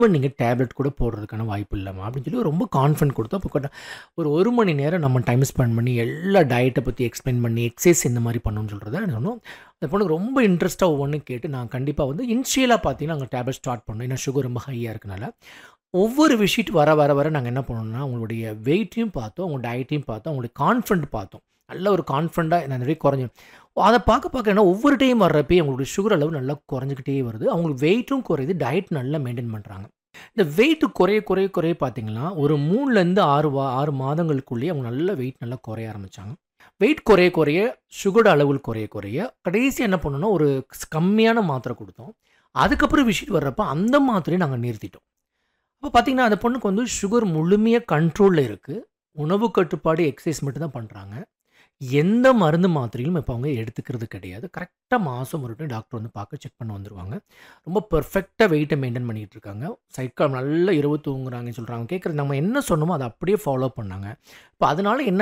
நீங்கள் டேப்லெட் கூட போடுறதுக்கான வாய்ப்பு இல்லைம்மா அப்படின்னு சொல்லி ரொம்ப கான்ஃபிடன்ட் கொடுத்தோம் அப்போ கொட்ட- ஒரு ஒரு மணி நேரம் நம்ம டைம் ஸ்பெண்ட் பண்ணி எல்லா டயட்டை பற்றி எக்ஸ்பிளைன் பண்ணி எக்ஸசைஸ் இந்த மாதிரி பண்ணணும்னு சொல்கிறத சொன்னோம் அந்த பொண்ணுக்கு ரொம்ப இன்ட்ரெஸ்ட்டாக ஒவ்வொன்றும் கேட்டு நான் கண்டிப்பாக வந்து இனிஷியலாக பார்த்தீங்கன்னா நாங்கள் டேப்லெட் ஸ்டார்ட் பண்ணோம் ஏன்னா சுகர் ரொம்ப ஹையாக இருக்கனால ஒவ்வொரு விஷயத்து வர வர வர நாங்கள் என்ன பண்ணோம்னா உங்களுடைய வெயிட்டையும் பார்த்தோம் உங்கள் டயட்டையும் பார்த்தோம் உங்களுடைய கான்ஃபிடன்ட் பார்த்தோம் நல்ல ஒரு கான்ஃபிடண்ட்டாக நிறைய குறைஞ்சி அதை பார்க்க பார்க்க என்ன ஒவ்வொரு டைம் வர்றப்பே அவங்களுடைய சுகர் அளவு நல்லா குறைஞ்சிக்கிட்டே வருது அவங்களுக்கு வெயிட்டும் குறையுது டயட் நல்லா மெயின்டைன் பண்ணுறாங்க இந்த வெயிட் குறைய குறைய குறைய பார்த்தீங்கன்னா ஒரு மூணுலேருந்து ஆறு வா ஆறு மாதங்களுக்குள்ளேயே அவங்க நல்ல வெயிட் நல்லா குறைய ஆரம்பித்தாங்க வெயிட் குறைய குறைய சுகர் அளவுகள் குறைய குறைய கடைசி என்ன பண்ணோம்னா ஒரு கம்மியான மாத்திரை கொடுத்தோம் அதுக்கப்புறம் விஷயம் வர்றப்ப அந்த மாத்திரையை நாங்கள் நிறுத்திட்டோம் அப்போ பார்த்தீங்கன்னா அந்த பொண்ணுக்கு வந்து சுகர் முழுமையாக கண்ட்ரோலில் இருக்குது உணவு கட்டுப்பாடு எக்ஸசைஸ் மட்டும் தான் பண்ணுறாங்க எந்த மருந்து மாத்திரையும் இப்போ அவங்க எடுத்துக்கிறது கிடையாது கரெக்டாக மாதம் ஒரு டைம் டாக்டர் வந்து பார்க்க செக் பண்ண வந்துருவாங்க ரொம்ப பெர்ஃபெக்டாக வெயிட்டை மெயின்டைன் பண்ணிகிட்டு இருக்காங்க சைக்கா நல்ல இரவு தூங்குறாங்கன்னு சொல்கிறாங்க கேட்குறது நம்ம என்ன சொன்னோமோ அதை அப்படியே ஃபாலோ பண்ணாங்க இப்போ அதனால என்ன